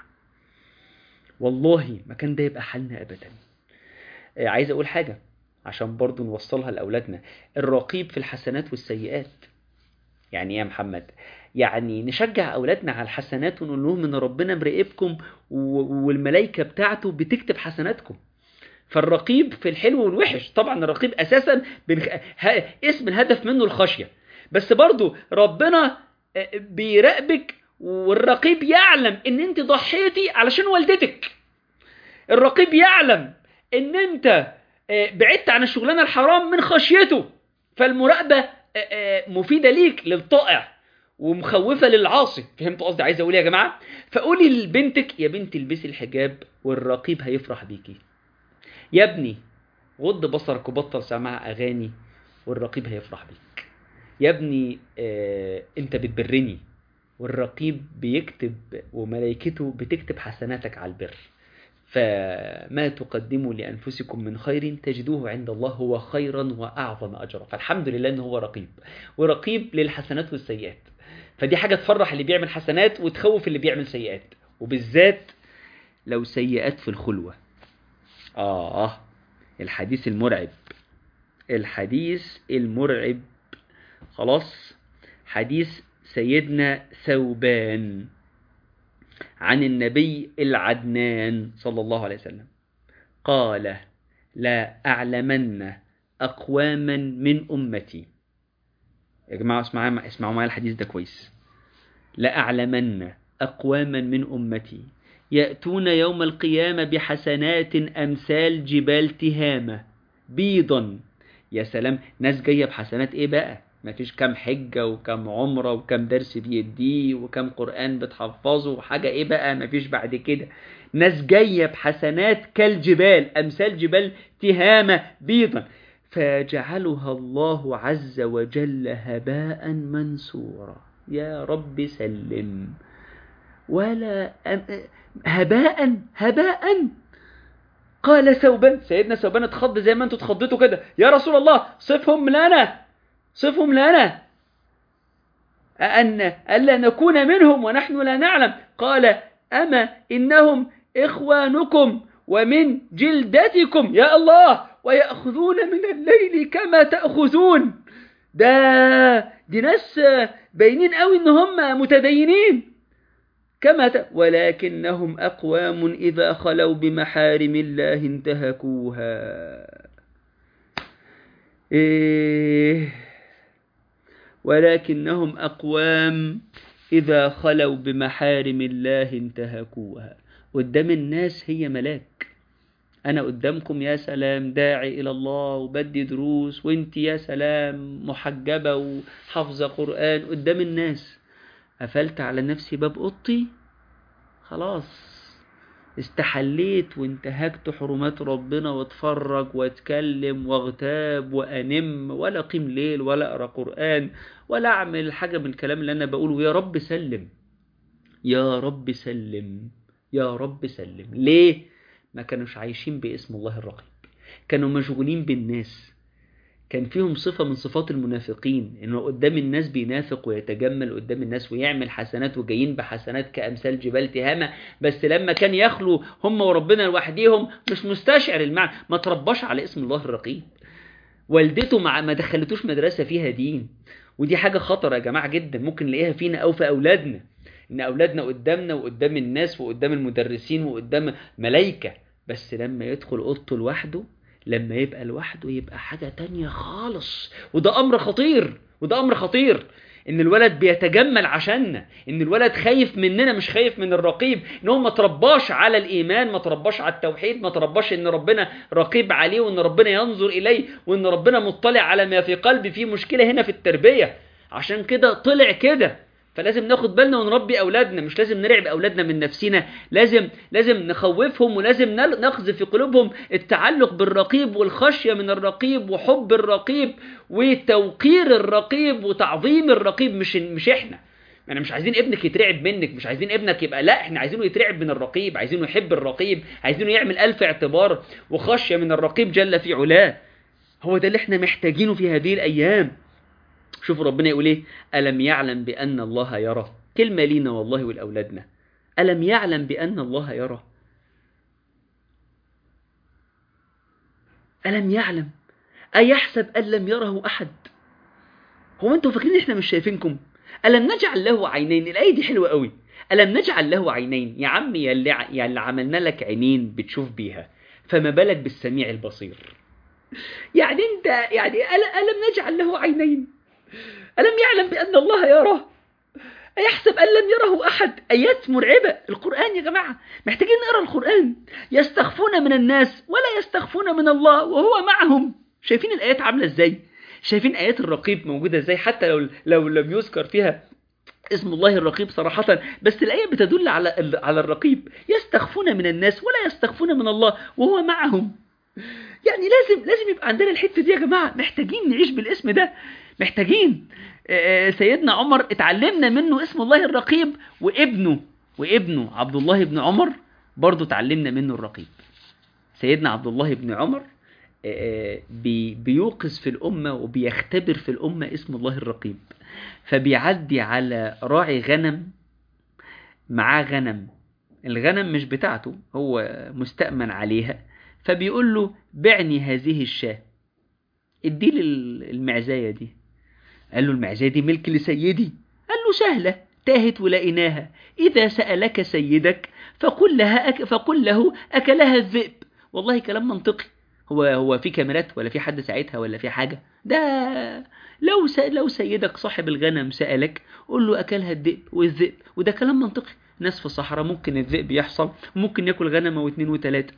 والله ما كان ده يبقى حالنا ابدا آه عايز اقول حاجه عشان برضو نوصلها لاولادنا الرقيب في الحسنات والسيئات يعني ايه يا محمد يعني نشجع اولادنا على الحسنات ونقول لهم ان ربنا مراقبكم والملائكه بتاعته بتكتب حسناتكم فالرقيب في الحلو والوحش طبعا الرقيب اساسا بنخ... ه... اسم الهدف منه الخشيه بس برضو ربنا بيراقبك والرقيب يعلم ان انت ضحيتي علشان والدتك الرقيب يعلم ان انت بعدت عن الشغلانه الحرام من خشيته فالمراقبه مفيده ليك للطائع ومخوفه للعاصي فهمتوا قصدي عايز اقول يا جماعه فقولي لبنتك يا بنتي البسي الحجاب والرقيب هيفرح بيكي يا ابني غض بصرك وبطل سماع اغاني والرقيب هيفرح بيك يا ابني آه انت بتبرني والرقيب بيكتب وملائكته بتكتب حسناتك على البر فما تقدموا لأنفسكم من خير تجدوه عند الله هو خيرا وأعظم أجرا فالحمد لله أنه هو رقيب ورقيب للحسنات والسيئات فدي حاجة تفرح اللي بيعمل حسنات وتخوف اللي بيعمل سيئات وبالذات لو سيئات في الخلوة آه الحديث المرعب الحديث المرعب خلاص حديث سيدنا ثوبان عن النبي العدنان صلى الله عليه وسلم قال لا أعلمن أقواما من أمتي يا جماعة اسمعوا اسمعوا معايا الحديث ده كويس لا أعلمن أقواما من أمتي يأتون يوم القيامة بحسنات أمثال جبال تهامة بيضا يا سلام ناس جاية بحسنات إيه بقى مفيش كام حجة وكام عمرة وكام درس بيديه وكام قرآن بتحفظه وحاجة ايه بقى مفيش بعد كده ناس جاية بحسنات كالجبال أمثال جبال تهامة بيضا فجعلها الله عز وجل هباء منثورا يا رب سلم ولا هباء هباء قال ثوبان سيدنا ثوبان اتخض زي ما انتوا اتخضيتوا كده يا رسول الله صفهم لنا صفهم لنا أن ألا نكون منهم ونحن لا نعلم قال أما إنهم إخوانكم ومن جلدتكم يا الله ويأخذون من الليل كما تأخذون ده دي ناس باينين قوي إن هم متدينين كما ت... ولكنهم أقوام إذا خلوا بمحارم الله انتهكوها إيه ولكنهم أقوام إذا خلوا بمحارم الله انتهكوها قدام الناس هي ملاك أنا قدامكم يا سلام داعي إلى الله وبدي دروس وانت يا سلام محجبة وحافظة قرآن قدام الناس قفلت على نفسي باب أوضتي خلاص استحليت وانتهكت حرمات ربنا واتفرج واتكلم واغتاب وانم ولا قيم ليل ولا اقرا قران ولا اعمل حاجه من الكلام اللي انا بقوله يا رب سلم يا رب سلم يا رب سلم ليه ما كانوش عايشين باسم الله الرقيب كانوا مشغولين بالناس كان فيهم صفة من صفات المنافقين انه قدام الناس بينافق ويتجمل قدام الناس ويعمل حسنات وجايين بحسنات كأمثال جبال تهامة بس لما كان يخلو هم وربنا لوحديهم مش مستشعر المعنى ما ترباش على اسم الله الرقيب والدته مع ما دخلتوش مدرسة فيها دين ودي حاجة خطر يا جماعة جدا ممكن نلاقيها فينا أو في أولادنا إن أولادنا قدامنا وقدام الناس وقدام المدرسين وقدام ملايكة بس لما يدخل أوضته لوحده لما يبقى لوحده يبقى حاجة تانية خالص وده أمر خطير وده أمر خطير ان الولد بيتجمل عشاننا ان الولد خايف مننا مش خايف من الرقيب ان هو ما ترباش على الايمان ما ترباش على التوحيد ما ترباش ان ربنا رقيب عليه وان ربنا ينظر اليه وان ربنا مطلع على ما في قلبي في مشكله هنا في التربيه عشان كده طلع كده فلازم ناخد بالنا ونربي اولادنا مش لازم نرعب اولادنا من نفسنا لازم لازم نخوفهم ولازم نقذف في قلوبهم التعلق بالرقيب والخشيه من الرقيب وحب الرقيب وتوقير الرقيب وتعظيم الرقيب مش مش احنا احنا مش عايزين ابنك يترعب منك مش عايزين ابنك يبقى لا احنا عايزينه يترعب من الرقيب عايزينه يحب الرقيب عايزينه يعمل الف اعتبار وخشيه من الرقيب جل في علاه هو ده اللي احنا محتاجينه في هذه الايام شوفوا ربنا يقول ايه ألم يعلم بأن الله يرى كلمة لينا والله ولأولادنا ألم يعلم بأن الله يرى ألم يعلم أيحسب أن لم يره أحد هو أنتوا فاكرين إحنا مش شايفينكم ألم نجعل له عينين الآية دي حلوة قوي ألم نجعل له عينين يا عم يا اللي, يا اللي عملنا لك عينين بتشوف بيها فما بالك بالسميع البصير يعني انت يعني ألم نجعل له عينين ألم يعلم بأن الله يراه أيحسب أن لم يره أحد آيات مرعبة القرآن يا جماعة محتاجين نقرأ القرآن يستخفون من الناس ولا يستخفون من الله وهو معهم شايفين الآيات عاملة إزاي شايفين آيات الرقيب موجودة إزاي حتى لو لو لم يذكر فيها اسم الله الرقيب صراحة بس الآية بتدل على على الرقيب يستخفون من الناس ولا يستخفون من الله وهو معهم يعني لازم لازم يبقى عندنا الحتة دي يا جماعة محتاجين نعيش بالاسم ده محتاجين سيدنا عمر اتعلمنا منه اسم الله الرقيب وابنه وابنه عبد الله بن عمر برضه اتعلمنا منه الرقيب سيدنا عبد الله بن عمر بيوقظ في الأمة وبيختبر في الأمة اسم الله الرقيب فبيعدي على راعي غنم معاه غنم الغنم مش بتاعته هو مستأمن عليها فبيقول له بعني هذه الشاة ادي لي المعزاية دي قال له المعزاية دي ملك لسيدي قال له سهلة تاهت ولقيناها إذا سألك سيدك فقل, لها أك... فقل له أكلها الذئب والله كلام منطقي هو هو في كاميرات ولا في حد ساعتها ولا في حاجة ده لو س... لو سيدك صاحب الغنم سألك قول له أكلها الذئب والذئب وده كلام منطقي ناس في الصحراء ممكن الذئب يحصل ممكن ياكل غنمة واثنين وثلاثة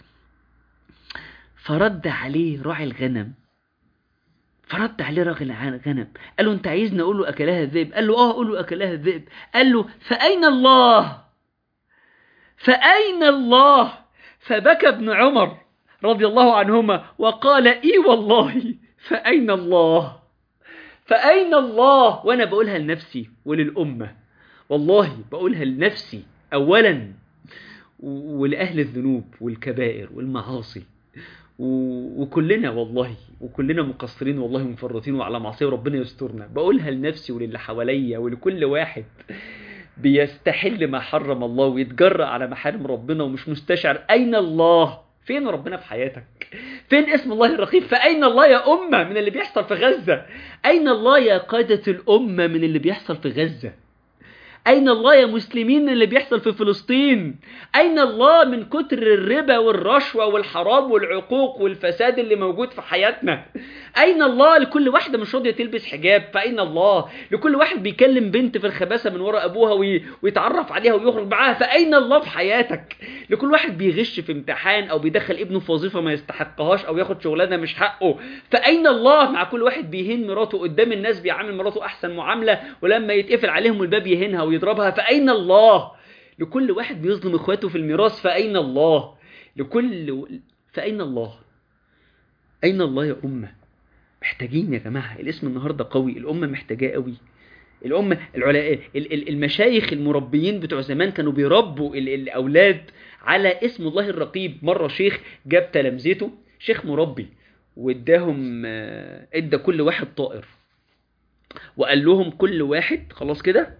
فرد عليه راعي الغنم فرد عليه راجل الغنم قال له انت عايزني اقول له اكلها الذئب قال له اه اقول له اكلها الذئب قال له فاين الله فاين الله فبكى ابن عمر رضي الله عنهما وقال اي والله فاين الله فاين الله وانا بقولها لنفسي وللامه والله بقولها لنفسي اولا ولاهل الذنوب والكبائر والمعاصي وكلنا والله وكلنا مقصرين والله مفرطين وعلى معصيه وربنا يسترنا بقولها لنفسي وللي حواليا ولكل واحد بيستحل ما حرم الله ويتجرأ على محارم ربنا ومش مستشعر اين الله فين ربنا في حياتك فين اسم الله الرقيب فأين الله يا أمة من اللي بيحصل في غزة أين الله يا قادة الأمة من اللي بيحصل في غزة أين الله يا مسلمين من اللي بيحصل في فلسطين أين الله من كتر الربا والرشوة والحرام والعقوق والفساد اللي موجود في حياتنا أين الله لكل واحدة مش راضية تلبس حجاب فأين الله لكل واحد بيكلم بنت في الخباثة من وراء أبوها وي... ويتعرف عليها ويخرج معاها فأين الله في حياتك لكل واحد بيغش في امتحان أو بيدخل ابنه في وظيفة ما يستحقهاش أو ياخد شغلانة مش حقه فأين الله مع كل واحد بيهين مراته قدام الناس بيعامل مراته أحسن معاملة ولما يتقفل عليهم الباب يهينها ويضربها فأين الله لكل واحد بيظلم اخواته في الميراث فأين الله لكل فأين الله أين الله يا أمة محتاجين يا جماعة الاسم النهاردة قوي الأمة محتاجاه قوي الأم العلا... المشايخ المربيين بتوع زمان كانوا بيربوا الأولاد على اسم الله الرقيب مرة شيخ جاب تلامذته شيخ مربي واداهم ادى كل واحد طائر وقال لهم كل واحد خلاص كده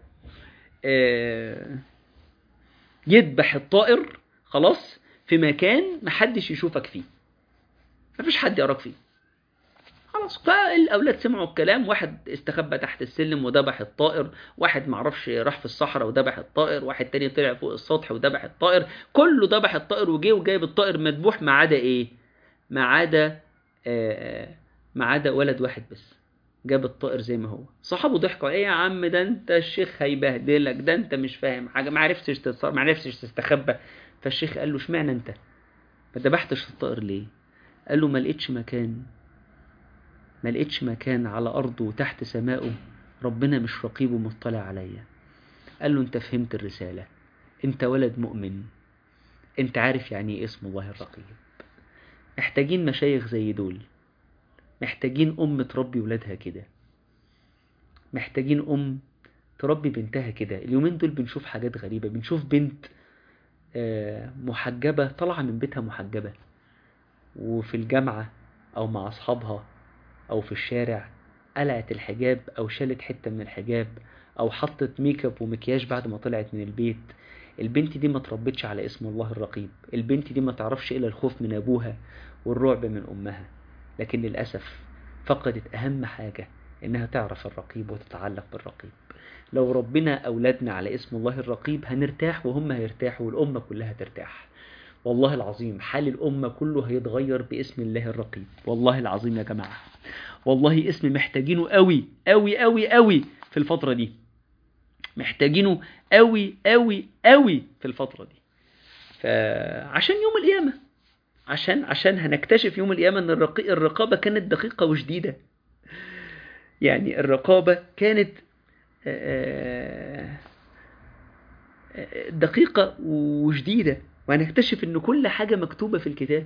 يذبح الطائر خلاص في مكان محدش يشوفك فيه مفيش حد يراك فيه خلاص فالاولاد سمعوا الكلام واحد استخبى تحت السلم وذبح الطائر واحد معرفش راح في الصحراء وذبح الطائر واحد تاني طلع فوق السطح وذبح الطائر كله ذبح الطائر وجه وجايب الطائر مذبوح ما عدا ايه ما عدا ما عدا ولد واحد بس جاب الطائر زي ما هو صحابه ضحكوا ايه يا عم ده انت الشيخ هيبهدلك ده انت مش فاهم حاجه ما عرفتش تتصرف ما عرفتش تستخبى فالشيخ قال له اشمعنى انت ما ذبحتش الطائر ليه قال له ما لقيتش مكان ما لقيتش مكان على أرضه وتحت سمائه ربنا مش رقيب ومطلع عليا قال له انت فهمت الرسالة انت ولد مؤمن انت عارف يعني ايه اسم الله الرقيب محتاجين مشايخ زي دول محتاجين أم تربي ولادها كده محتاجين أم تربي بنتها كده اليومين دول بنشوف حاجات غريبة بنشوف بنت محجبة طالعة من بيتها محجبة وفي الجامعة أو مع أصحابها أو في الشارع قلعت الحجاب أو شالت حتة من الحجاب أو حطت ميك اب ومكياج بعد ما طلعت من البيت البنت دي ما تربتش على اسم الله الرقيب البنت دي ما تعرفش إلا الخوف من أبوها والرعب من أمها لكن للأسف فقدت أهم حاجة إنها تعرف الرقيب وتتعلق بالرقيب لو ربنا أولادنا على اسم الله الرقيب هنرتاح وهم هيرتاحوا والأمة كلها ترتاح والله العظيم حال الأمة كله هيتغير باسم الله الرقيب والله العظيم يا جماعة والله اسم محتاجينه قوي قوي قوي قوي في الفترة دي محتاجينه قوي قوي قوي في الفترة دي فعشان يوم القيامة عشان عشان هنكتشف يوم القيامة ان الرقي الرقابة كانت دقيقة وشديدة يعني الرقابة كانت دقيقة وشديدة وهنكتشف ان كل حاجة مكتوبة في الكتاب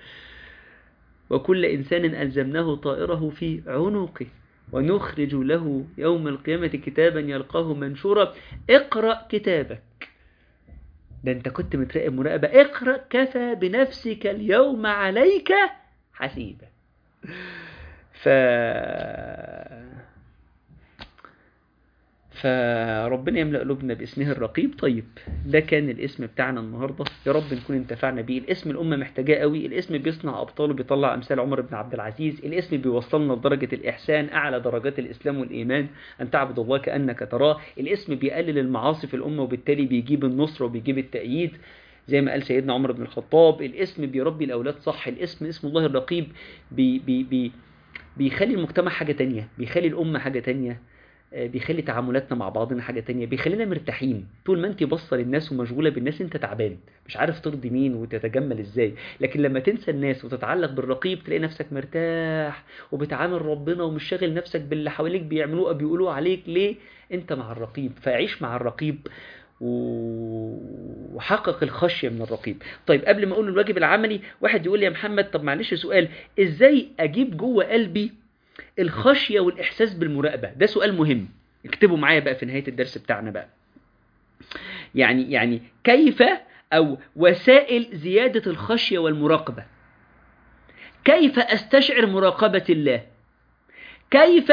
وكل إنسان ألزمناه طائره في عنقه ونخرج له يوم القيامة كتابا يلقاه منشورا اقرأ كتابك ده انت كنت متراقب مراقبة اقرأ كفى بنفسك اليوم عليك حسيبا ف فربنا يملأ قلوبنا باسمه الرقيب طيب ده كان الاسم بتاعنا النهاردة يا رب نكون انتفعنا بيه الاسم الأمة محتاجاه قوي الاسم بيصنع أبطال وبيطلع أمثال عمر بن عبد العزيز الاسم بيوصلنا لدرجة الإحسان أعلى درجات الإسلام والإيمان أن تعبد الله كأنك تراه الاسم بيقلل المعاصي في الأمة وبالتالي بيجيب النصر وبيجيب التأييد زي ما قال سيدنا عمر بن الخطاب الاسم بيربي الأولاد صح الاسم اسم الله الرقيب بي بي بي بيخلي المجتمع حاجة تانية بيخلي الأمة حاجة تانية بيخلي تعاملاتنا مع بعضنا حاجة تانية بيخلينا مرتاحين طول ما انت باصه للناس ومشغولة بالناس انت تعبان مش عارف ترضي مين وتتجمل ازاي لكن لما تنسى الناس وتتعلق بالرقيب تلاقي نفسك مرتاح وبتعامل ربنا ومش شاغل نفسك باللي حواليك بيعملوه بيقولوا عليك ليه انت مع الرقيب فعيش مع الرقيب وحقق الخشية من الرقيب طيب قبل ما اقول الواجب العملي واحد يقول لي يا محمد طب معلش سؤال ازاي اجيب جوه قلبي الخشية والإحساس بالمراقبة ده سؤال مهم اكتبوا معايا بقى في نهاية الدرس بتاعنا بقى يعني يعني كيف أو وسائل زيادة الخشية والمراقبة كيف أستشعر مراقبة الله كيف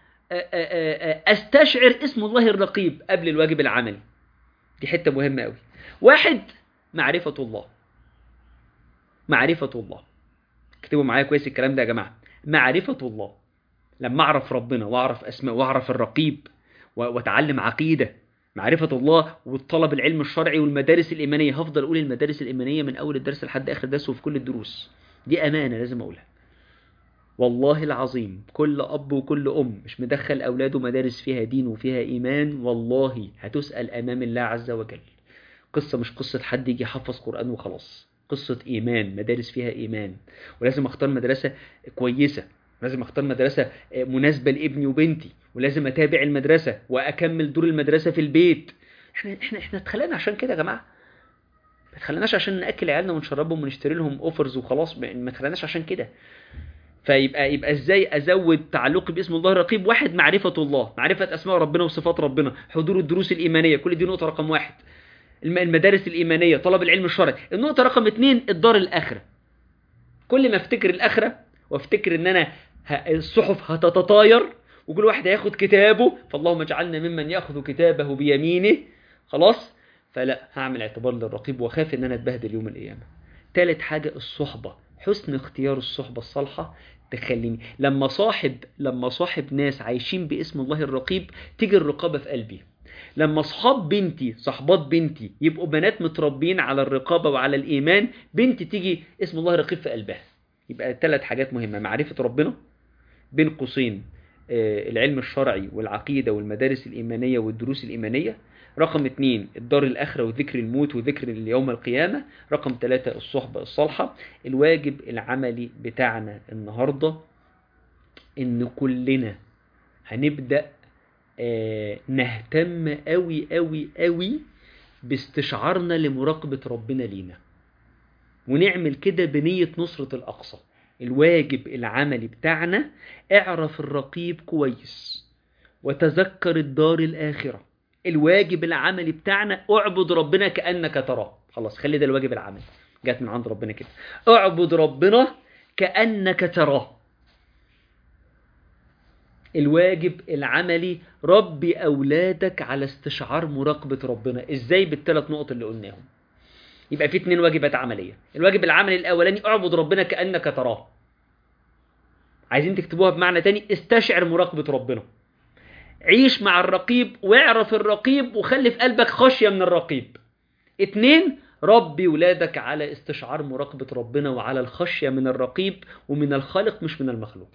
أستشعر اسم الله الرقيب قبل الواجب العملي دي حتة مهمة أوي واحد معرفة الله معرفة الله اكتبوا معايا كويس الكلام ده يا جماعة معرفة الله لما اعرف ربنا واعرف اسماء واعرف الرقيب واتعلم عقيده معرفه الله والطلب العلم الشرعي والمدارس الايمانيه هفضل اقول المدارس الايمانيه من اول الدرس لحد اخر درس وفي كل الدروس دي امانه لازم اقولها والله العظيم كل اب وكل ام مش مدخل اولاده مدارس فيها دين وفيها ايمان والله هتسال امام الله عز وجل قصه مش قصه حد يجي يحفظ قران وخلاص قصه ايمان مدارس فيها ايمان ولازم اختار مدرسه كويسه لازم اختار مدرسة مناسبة لابني وبنتي ولازم اتابع المدرسة واكمل دور المدرسة في البيت احنا احنا احنا اتخلقنا عشان كده يا جماعة ما اتخلقناش عشان ناكل عيالنا ونشربهم ونشتري لهم اوفرز وخلاص ما اتخلقناش عشان كده فيبقى يبقى ازاي ازود تعلقي باسم الله الرقيب واحد معرفه الله معرفه اسماء ربنا وصفات ربنا حضور الدروس الايمانيه كل دي نقطه رقم واحد الم- المدارس الايمانيه طلب العلم الشرعي النقطه رقم اتنين الدار الاخره كل ما افتكر الاخره وافتكر ان انا ه- الصحف هتتطاير وكل واحد هياخد كتابه فاللهم اجعلنا ممن ياخذ كتابه بيمينه خلاص فلا هعمل اعتبار للرقيب واخاف ان انا اتبهدل يوم القيامه تالت حاجه الصحبه حسن اختيار الصحبه الصالحه تخليني لما صاحب لما صاحب ناس عايشين باسم الله الرقيب تيجي الرقابه في قلبي لما اصحاب بنتي صحبات بنتي يبقوا بنات متربيين على الرقابه وعلى الايمان بنتي تيجي اسم الله الرقيب في قلبها يبقى ثلاث حاجات مهمه معرفه ربنا بين قوسين آه، العلم الشرعي والعقيده والمدارس الايمانيه والدروس الايمانيه رقم اتنين الدار الآخرة وذكر الموت وذكر اليوم القيامة رقم ثلاثة الصحبة الصالحة الواجب العملي بتاعنا النهاردة إن كلنا هنبدأ آه، نهتم قوي قوي قوي باستشعارنا لمراقبة ربنا لينا ونعمل كده بنية نصرة الأقصى الواجب العملي بتاعنا اعرف الرقيب كويس وتذكر الدار الآخرة الواجب العملي بتاعنا اعبد ربنا كأنك تراه خلاص خلي ده الواجب العملي جات من عند ربنا كده اعبد ربنا كأنك تراه الواجب العملي ربي أولادك على استشعار مراقبة ربنا ازاي بالثلاث نقط اللي قلناهم يبقى في اتنين واجبات عملية الواجب العملي الأولاني اعبد ربنا كأنك تراه عايزين تكتبوها بمعنى تاني استشعر مراقبة ربنا عيش مع الرقيب واعرف الرقيب وخلي في قلبك خشية من الرقيب اتنين ربي ولادك على استشعار مراقبة ربنا وعلى الخشية من الرقيب ومن الخالق مش من المخلوق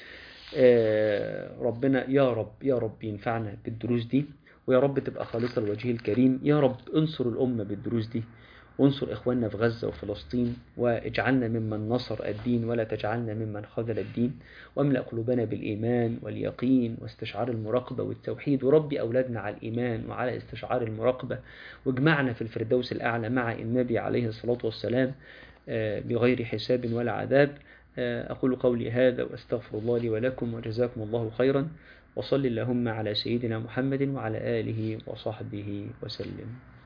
آه، ربنا يا رب يا رب ينفعنا بالدروس دي ويا رب تبقى خالصة الوجه الكريم يا رب انصر الأمة بالدروس دي وانصر إخواننا في غزة وفلسطين واجعلنا ممن نصر الدين ولا تجعلنا ممن خذل الدين واملأ قلوبنا بالإيمان واليقين واستشعار المراقبة والتوحيد وربي أولادنا على الإيمان وعلى استشعار المراقبة واجمعنا في الفردوس الأعلى مع النبي عليه الصلاة والسلام آه، بغير حساب ولا عذاب آه، أقول قولي هذا وأستغفر الله لي ولكم وجزاكم الله خيرا وصل اللهم على سيدنا محمد وعلى آله وصحبه وسلم